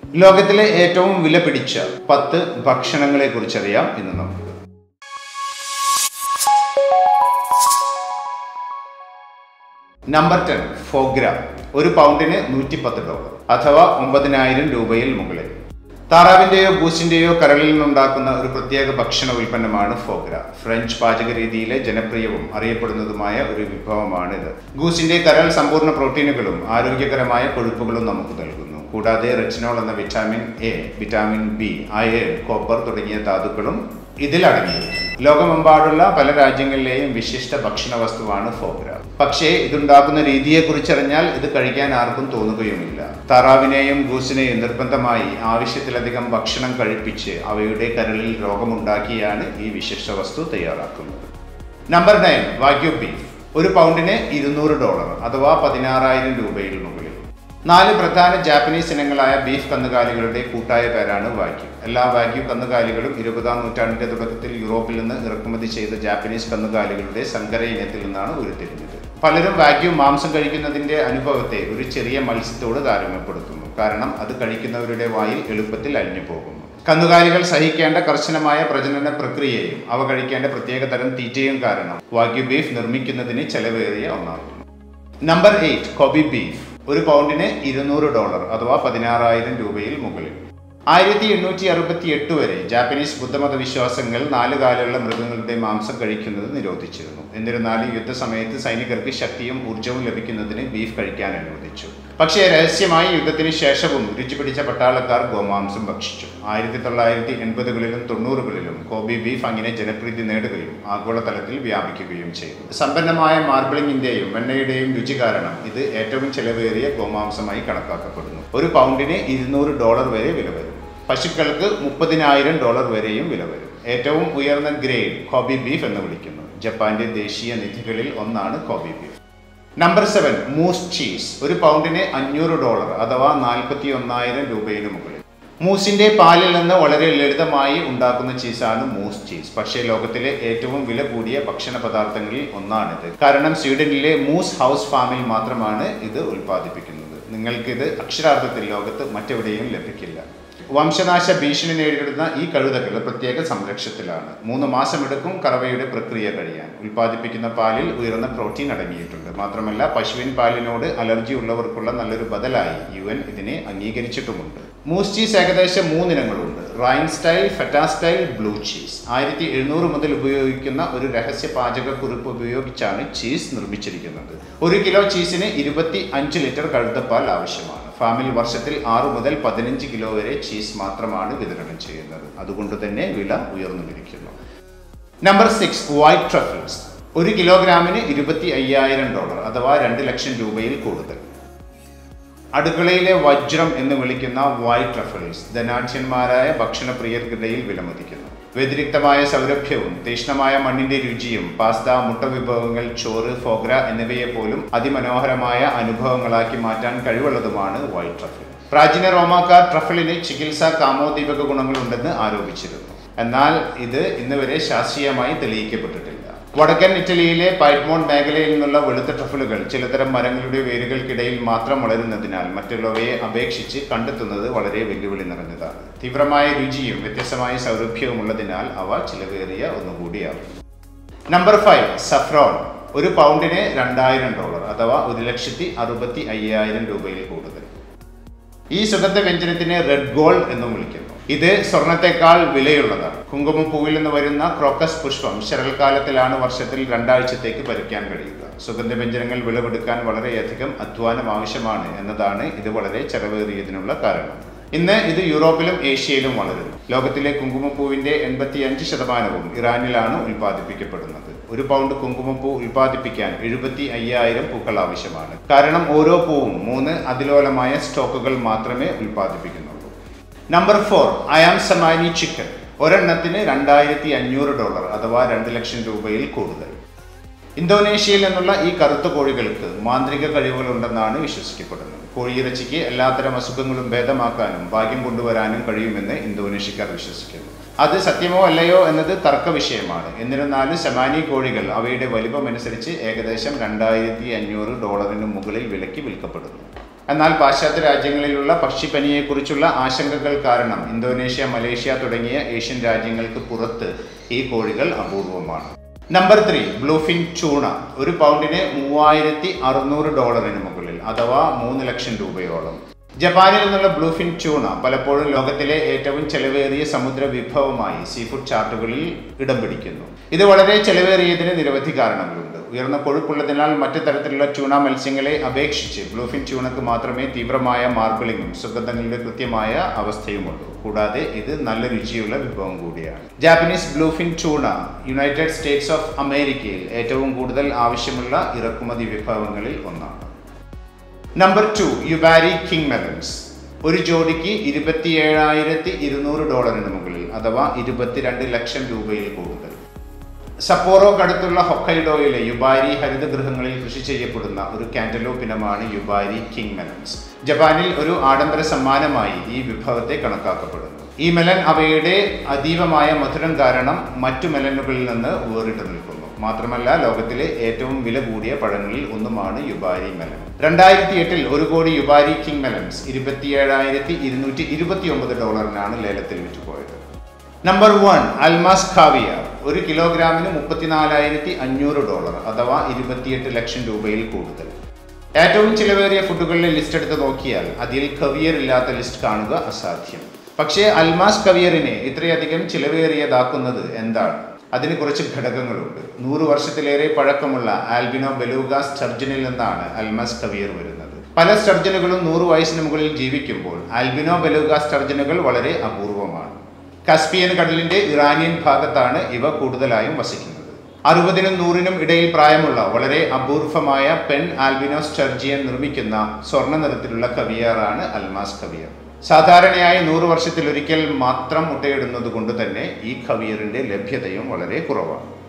ലോകത്തിലെ ഏറ്റവും വില പിടിച്ച പത്ത് ഭക്ഷണങ്ങളെ കുറിച്ചറിയാം ഇന്ന് നമുക്ക് നമ്പർ ടെൻ ഫോഗ്ര ഒരു പൗണ്ടിന് നൂറ്റി പത്ത് ഡോളർ അഥവാ ഒമ്പതിനായിരം രൂപയിൽ മുകളിൽ താറാവിന്റെയോ ഗൂസിന്റെയോ കരളിൽ നിന്നുണ്ടാക്കുന്ന ഒരു പ്രത്യേക ഭക്ഷണ ഉൽപ്പന്നമാണ് ഫോഗ്ര ഫ്രഞ്ച് പാചക രീതിയിലെ ജനപ്രിയവും അറിയപ്പെടുന്നതുമായ ഒരു വിഭവമാണിത് ഗൂസിന്റെ കരൾ സമ്പൂർണ്ണ പ്രോട്ടീനുകളും ആരോഗ്യകരമായ കൊഴുപ്പുകളും നമുക്ക് നൽകുന്നു കൂടാതെ റെറ്റിനോൾ എന്ന vitamin A vitamin B iron copper തുടങ്ങിയ ധാതുക്കളും ഇതിൽ അടങ്ങിയിരിക്കുന്നു ലോകമെമ്പാടുള്ള പല രാജ്യങ്ങളിലെയും വിശിഷ്ട ഭക്ഷണ വസ്തുവാണ് ഫോഗ്ര പക്ഷേ ഇതുണ്ടാക്കുന്ന രീതിയെക്കുറിച്ചറിഞ്ഞാൽ ഇത് കഴിക്കാൻ ആർക്കും തോന്നുകയുമില്ല താറാവിനെയും ഗൂസിനെയും നിർബന്ധമായി ആവശ്യത്തിലധികം ഭക്ഷണം കഴിപ്പിച്ച് അവയുടെ കരളിൽ രോഗമുണ്ടാക്കിയാണ് ഈ വിശിഷ്ട വസ്തു തയ്യാറാക്കുന്നത് നമ്പർ നയൻ വാക്യൂ ബീഫ് ഒരു പൗണ്ടിന് ഇരുന്നൂറ് ഡോളർ അഥവാ പതിനാറായിരം രൂപയിൽ മുകളിൽ നാല് പ്രധാന ജാപ്പനീസ് ഇനങ്ങളായ ബീഫ് കന്നുകാലികളുടെ കൂട്ടായ പേരാണ് വാക്യൂ എല്ലാ വാക്യൂ കന്നുകാലികളും ഇരുപതാം നൂറ്റാണ്ടിന്റെ തുടക്കത്തിൽ യൂറോപ്പിൽ നിന്ന് ഇറക്കുമതി ചെയ്ത ജാപ്പനീസ് കന്നുകാലികളുടെ സങ്കര ഇനത്തിൽ നിന്നാണ് ഉരുത്തിരിഞ്ഞത് പലരും വാക്യൂ മാംസം കഴിക്കുന്നതിന്റെ അനുഭവത്തെ ഒരു ചെറിയ മത്സ്യത്തോട് താരതമ്യപ്പെടുത്തുന്നു കാരണം അത് കഴിക്കുന്നവരുടെ വായിൽ എളുപ്പത്തിൽ അലിഞ്ഞു പോകുന്നു കന്നുകാലികൾ സഹിക്കേണ്ട കർശനമായ പ്രജനന പ്രക്രിയയും അവ കഴിക്കേണ്ട പ്രത്യേക തരം തീറ്റയും കാരണം വാക്യൂ ബീഫ് നിർമ്മിക്കുന്നതിന് ചെലവേറിയ ഒന്നാകുന്നു നമ്പർ എയ്റ്റ് കൊബി ബീഫ് ഒരു പൗണ്ടിന് ഇരുന്നൂറ് ഡോളർ അഥവാ പതിനാറായിരം രൂപയിൽ മുകളിൽ ആയിരത്തി എണ്ണൂറ്റി അറുപത്തി എട്ട് വരെ ജാപ്പനീസ് ബുദ്ധമത വിശ്വാസങ്ങൾ നാല് കാലുള്ള മൃഗങ്ങളുടെ മാംസം കഴിക്കുന്നത് നിരോധിച്ചിരുന്നു എന്നിരുന്നാലും യുദ്ധസമയത്ത് സൈനികർക്ക് ശക്തിയും ഊർജവും ലഭിക്കുന്നതിന് ബീഫ് കഴിക്കാൻ അനുവദിച്ചു പക്ഷേ രഹസ്യമായി യുദ്ധത്തിന് ശേഷവും രുചി പിടിച്ച പട്ടാളക്കാർ ഗോമാംസം ഭക്ഷിച്ചു ആയിരത്തി തൊള്ളായിരത്തി എൺപതുകളിലും തൊണ്ണൂറുകളിലും കോബി ബീഫ് അങ്ങനെ ജനപ്രീതി നേടുകയും ആഗോളതലത്തിൽ വ്യാപിക്കുകയും ചെയ്തു സമ്പന്നമായ മാർബിളിങ്ങിന്റെയും വെണ്ണയുടെയും രുചി കാരണം ഇത് ഏറ്റവും ചെലവേറിയ ഗോമാംസമായി കണക്കാക്കപ്പെടുന്നു ഒരു പൗണ്ടിന് ഇരുന്നൂറ് ഡോളർ വരെ വില വരും പശുക്കൾക്ക് മുപ്പതിനായിരം ഡോളർ വരെയും വില വരും ഏറ്റവും ഉയർന്ന ഗ്രേഡ് കോബി ബീഫ് എന്ന് വിളിക്കുന്നു ജപ്പാന്റെ ദേശീയ നിധികളിൽ ഒന്നാണ് Kobe beef number seven moose cheese ഒരു പൗണ്ടിന് അഞ്ഞൂറ് ഡോളർ അഥവാ നാൽപ്പത്തി ഒന്നായിരം രൂപയിന് മുകളിൽ മൂസിന്റെ പാലിൽ നിന്ന് വളരെ ലളിതമായി ഉണ്ടാക്കുന്ന ചീസാണ് മൂസ് ചീസ് പക്ഷേ ലോകത്തിലെ ഏറ്റവും വില കൂടിയ ഭക്ഷണ പദാർത്ഥങ്ങളിൽ ഒന്നാണിത് കാരണം സ്വീഡനിലെ മൂസ് ഹൗസ് ഫാമിൽ മാത്രമാണ് ഇത് ഉൽപ്പാദിപ്പിക്കുന്നത് നിങ്ങൾക്കിത് അക്ഷരാർത്ഥത്തിൽ ലോകത്ത് മറ്റെവിടെയും ലഭിക്കില്ല വംശനാശ ഭീഷണി നേരിടുന്ന ഈ കഴുതകൾ പ്രത്യേക സംരക്ഷണത്തിലാണ് മൂന്ന് മാസമെടുക്കും കറവയുടെ പ്രക്രിയ കഴിയാൻ ഉൽപ്പാദിപ്പിക്കുന്ന പാലിൽ ഉയർന്ന പ്രോട്ടീൻ അടങ്ങിയിട്ടുണ്ട് മാത്രമല്ല പശുവിൻ പാലിനോട് അലർജി ഉള്ളവർക്കുള്ള നല്ലൊരു ബദലായി യു എൻ ഇതിനെ അംഗീകരിച്ചിട്ടുമുണ്ട് മൂസ് ചീസ് ഏകദേശം മൂന്നിനങ്ങളുണ്ട് rind style feta style blue cheese ആയിരത്തി എഴുന്നൂറ് മുതൽ ഉപയോഗിക്കുന്ന ഒരു രഹസ്യ പാചകക്കുറിപ്പ് ഉപയോഗിച്ചാണ് ചീസ് നിർമ്മിച്ചിരിക്കുന്നത് ഒരു കിലോ ചീസിന് ഇരുപത്തി അഞ്ച് ലിറ്റർ കഴുതപ്പാൽ ആവശ്യമാണ് ഫാമിൽ വർഷത്തിൽ ആറ് മുതൽ പതിനഞ്ച് കിലോ വരെ ചീസ് മാത്രമാണ് വിതരണം ചെയ്യുന്നത് അതുകൊണ്ട് തന്നെ വില ഉയർന്നുമിരിക്കുന്നു നമ്പർ സിക്സ് വൈറ്റ് ട്രഫിൾസ് ഒരു കിലോഗ്രാമിന് ഇരുപത്തി അയ്യായിരം ഡോളർ അഥവാ രണ്ട് ലക്ഷം രൂപയിൽ കൂടുതൽ അടുക്കളയിലെ വജ്രം എന്ന് വിളിക്കുന്ന വൈറ്റ് ട്രഫിൾസ് ധനാഠ്യന്മാരായ ഭക്ഷണപ്രിയർക്കിടയിൽ വിലമതിക്കുന്നു വ്യതിരിക്തമായ സൗരഭ്യവും തീക്ഷ്ണമായ മണ്ണിന്റെ രുചിയും പാസ്ത മുട്ട വിഭവങ്ങൾ ചോറ് ഫോഗ്ര എന്നിവയെ പോലും അതിമനോഹരമായ അനുഭവങ്ങളാക്കി മാറ്റാൻ കഴിവുള്ളതുമാണ് വൈറ്റ് ട്രഫിൾ പ്രാചീന റോമാക്കാർ ട്രഫിളിന് ചികിത്സാ കാമോദീപക ഗുണങ്ങളുണ്ടെന്ന് ആരോപിച്ചിരുന്നു എന്നാൽ ഇത് ഇന്ന് വരെ ശാസ്ത്രീയമായി തെളിയിക്കപ്പെട്ടിട്ടില്ല വടക്കൻ ഇറ്റലിയിലെ പൈറ്റ്മോണ്ട് മേഖലയിൽ നിന്നുള്ള വെളുത്ത ട്രഫിളുകൾ ചിലതരം മരങ്ങളുടെ വേരുകൾക്കിടയിൽ മാത്രം വളരുന്നതിനാൽ മറ്റുള്ളവയെ അപേക്ഷിച്ച് കണ്ടെത്തുന്നത് വളരെ വെല്ലുവിളി നിറഞ്ഞതാണ് തീവ്രമായ രുചിയും വ്യത്യസ്തമായ സൗരഭ്യവും ഉള്ളതിനാൽ അവ ചിലവേറിയ ഒന്നുകൂടിയാവും നമ്പർ ഫൈവ് സഫ്രോൺ ഒരു പൗണ്ടിന് രണ്ടായിരം ഡോളർ അഥവാ ഒരു ലക്ഷത്തി അറുപത്തി അയ്യായിരം രൂപയിൽ കൂടുതൽ ഈ സുഗന്ധ വ്യഞ്ജനത്തിനെ റെഡ് ഗോൾഡ് എന്നും വിളിക്കുന്നു ഇത് സ്വർണത്തെക്കാൾ വിലയുള്ളതാണ് കുങ്കുമപ്പൂവിൽ നിന്ന് വരുന്ന ക്രോക്കസ് പുഷ്പം ശരൽക്കാലത്തിലാണ് വർഷത്തിൽ രണ്ടാഴ്ചത്തേക്ക് പറിക്കാൻ കഴിയുക സുഗന്ധവ്യഞ്ജനങ്ങൾ വിളവെടുക്കാൻ വളരെയധികം അധ്വാനം ആവശ്യമാണ് എന്നതാണ് ഇത് വളരെ ചെലവേറിയതിനുള്ള കാരണം ഇന്ന് ഇത് യൂറോപ്പിലും ഏഷ്യയിലും വളരുന്നു ലോകത്തിലെ കുങ്കുമപ്പൂവിന്റെ എൺപത്തിയഞ്ച് ശതമാനവും ഇറാനിലാണ് ഉൽപ്പാദിപ്പിക്കപ്പെടുന്നത് ഒരു പൗണ്ട് കുങ്കുമപ്പൂ ഉൽപ്പാദിപ്പിക്കാൻ എഴുപത്തി അയ്യായിരം പൂക്കൾ ആവശ്യമാണ് കാരണം ഓരോ പൂവും മൂന്ന് അതിലോലമായ സ്റ്റോക്കുകൾ മാത്രമേ ഉൽപ്പാദിപ്പിക്കുന്നുള്ളൂ number four Ayam Cemani chicken ഒരെണ്ണത്തിന് രണ്ടായിരത്തി അഞ്ഞൂറ് ഡോളർ അഥവാ രണ്ട് ലക്ഷം രൂപയിൽ കൂടുതൽ ഇന്തോനേഷ്യയിൽ നിന്നുള്ള ഈ കറുത്ത കോഴികൾക്ക് മാന്ത്രിക കഴിവുകളുണ്ടെന്നാണ് വിശ്വസിക്കപ്പെടുന്നത് കോഴിയിറച്ചിക്ക് എല്ലാത്തരം അസുഖങ്ങളും ഭേദമാക്കാനും ഭാഗ്യം കൊണ്ടുവരാനും കഴിയുമെന്ന് ഇന്തോനേഷ്യക്കാർ വിശ്വസിക്കുന്നു അത് സത്യമോ അല്ലയോ എന്നത് തർക്ക വിഷയമാണ് എന്നിരുന്നാലും സെമാനി കോഴികൾ അവയുടെ വലിപ്പമനുസരിച്ച് ഏകദേശം രണ്ടായിരത്തി അഞ്ഞൂറ് ഡോളറിന് മുകളിൽ വിലയ്ക്ക് വിൽക്കപ്പെടുന്നു എന്നാൽ പാശ്ചാത്യ രാജ്യങ്ങളിലുള്ള പക്ഷിപ്പനിയെക്കുറിച്ചുള്ള ആശങ്കകൾ കാരണം ഇന്തോനേഷ്യ മലേഷ്യ തുടങ്ങിയ ഏഷ്യൻ രാജ്യങ്ങൾക്ക് പുറത്ത് ഈ കോഴികൾ അപൂർവമാണ് നമ്പർ ത്രീ ബ്ലൂഫിൻ ചൂണ ഒരു പൗണ്ടിന് മൂവായിരത്തി അറുന്നൂറ് ഡോളറിന് മുകളിൽ അഥവാ മൂന്ന് ലക്ഷം രൂപയോളം ജപ്പാനിൽ നിന്നുള്ള ബ്ലൂഫിൻ ചൂണ പലപ്പോഴും ലോകത്തിലെ ഏറ്റവും ചെലവേറിയ സമുദ്ര വിഭവമായി സീഫുഡ് ചാർട്ടുകളിൽ ഇടം പിടിക്കുന്നു ഇത് വളരെ ചെലവേറിയതിന് നിരവധി കാരണങ്ങളുണ്ട് ഉയർന്ന കൊഴുപ്പുള്ളതിനാൽ മറ്റു തരത്തിലുള്ള ചൂണ മത്സ്യങ്ങളെ അപേക്ഷിച്ച് ബ്ലൂഫിൻ ചൂണക്ക് മാത്രമേ തീവ്രമായ മാർബിളിങ്ങും സുഗന്ധങ്ങളുടെ കൃത്യമായ അവസ്ഥയുമുള്ളൂ കൂടാതെ ഇത് നല്ല രുചിയുള്ള വിഭവം കൂടിയാണ് Japanese bluefin tuna United States of അമേരിക്കയിൽ ഏറ്റവും കൂടുതൽ ആവശ്യമുള്ള ഇറക്കുമതി വിഭവങ്ങളിൽ ഒന്നാണ് number two Yubari king melons ഒരു ജോഡിക്ക് ഇരുപത്തിയേഴായിരത്തി ഇരുന്നൂറ് ഡോളറിന് മുകളിൽ അഥവാ ഇരുപത്തിരണ്ട് ലക്ഷം രൂപയിൽ കൂടുതൽ സപ്പോറോക്കടുത്തുള്ള ഹൊക്കൈഡോയിലെ യുബാരി ഹരിതഗൃഹങ്ങളിൽ കൃഷി ചെയ്യപ്പെടുന്ന ഒരു കാന്റലോപ്പ് ഇനമാണ് യുബാരി കിങ് മെലൻസ് ജപ്പാനിൽ ഒരു ആഡംബര സമ്മാനമായി ഈ വിഭവത്തെ കണക്കാക്കപ്പെടുന്നു ഈ മെലൻ അവയുടെ അതീവമായ മധുരം കാരണം മറ്റു മെലനുകളിൽ നിന്ന് വേറിട്ട് നിൽക്കുന്നു മാത്രമല്ല ലോകത്തിലെ ഏറ്റവും വില കൂടിയ പഴങ്ങളിൽ ഒന്നുമാണ് യുബാരി മെലൻ രണ്ടായിരത്തി എട്ടിൽ ഒരു കോടി യുബാരി കിങ് മെലൻസ് ഇരുപത്തിയേഴായിരത്തി ഇരുന്നൂറ്റി ഇരുപത്തി ഒമ്പത് ഡോളറിനാണ് ലേലത്തിൽ വിറ്റുപോയത് നമ്പർ വൺ അൽമാസ് ഖാവിയർ ഒരു കിലോഗ്രാമിന് മുപ്പത്തിനാലായിരത്തി അഞ്ഞൂറ് ഡോളർ അഥവാ ഇരുപത്തിയെട്ട് ലക്ഷം രൂപയിൽ കൂടുതൽ ഏറ്റവും ചിലവേറിയ ഫുഡുകളുടെ ലിസ്റ്റ് എടുത്ത് നോക്കിയാൽ അതിൽ കവിയർ ഇല്ലാത്ത ലിസ്റ്റ് കാണുക അസാധ്യം പക്ഷേ അൽമാസ് കവിയറിനെ ഇത്രയധികം ചിലവേറിയതാക്കുന്നത് എന്താണ് അതിന് കുറച്ച് ഘടകങ്ങളുണ്ട് നൂറ് വർഷത്തിലേറെ പഴക്കമുള്ള ആൽബിനോ ബെലൂഗ സ്റ്റർജനിൽ നിന്നാണ് അൽമാസ് കവിയർ വരുന്നത് പല സ്റ്റർജനുകളും നൂറ് വയസ്സിന് മുകളിൽ ജീവിക്കുമ്പോൾ ആൽബിനോ ബെലൂഗ സ്റ്റർജനുകൾ വളരെ അപൂർവമാണ് കസ്പിയൻ കടലിന്റെ ഇറാനിയൻ ഭാഗത്താണ് ഇവ കൂടുതലായും വസിക്കുന്നത് അറുപതിനും നൂറിനും ഇടയിൽ പ്രായമുള്ള വളരെ അപൂർവമായ പെൺ ആൽബിനോ സ്റ്റർജിയൻ നിർമ്മിക്കുന്ന സ്വർണ്ണ നിറത്തിലുള്ള കവിയറാണ് അൽമാസ് കവിയർ സാധാരണയായി നൂറ് വർഷത്തിലൊരിക്കൽ മാത്രം മുട്ടയിടുന്നത് കൊണ്ട് തന്നെ ഈ കവിയറിന്റെ ലഭ്യതയും വളരെ കുറവാണ്